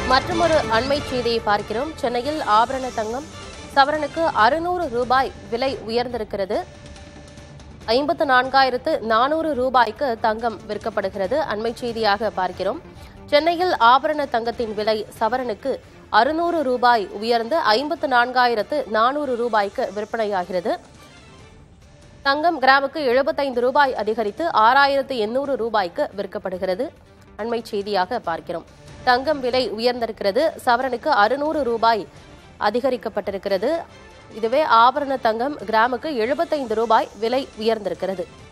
மற்றொரு அண்மை செய்தியை பார்க்கிறோம் சென்னையில் ஆபரண தங்கம் சவரனுக்கு அறுநூறு ரூபாய் விலை உயர்ந்திருக்கிறது ஐம்பத்து நான்காயிரத்து நானூறு ரூபாய்க்கு தங்கம் விற்கப்படுகிறது அண்மை செய்தியாக பார்க்கிறோம் சென்னையில் ஆபரண தங்கத்தின் விலை சவரனுக்கு அறுநூறு ரூபாய் உயர்ந்து ஐம்பத்து நான்காயிரத்து நானூறு ரூபாய்க்கு விற்பனையாகிறது தங்கம் கிராமுக்கு எழுபத்தைந்து ரூபாய் அதிகரித்து ஆறாயிரத்து எண்ணூறு ரூபாய்க்கு விற்கப்படுகிறது அண்மை செய்தியாக பார்க்கிறோம் தங்கம் விலை உயர்ந்திருக்கிறது சவரனுக்கு அறுநூறு ரூபாய் அதிகரிக்கப்பட்டிருக்கிறது இதுவே ஆபரண தங்கம் கிராமுக்கு எழுபத்தைந்து ரூபாய் விலை உயர்ந்திருக்கிறது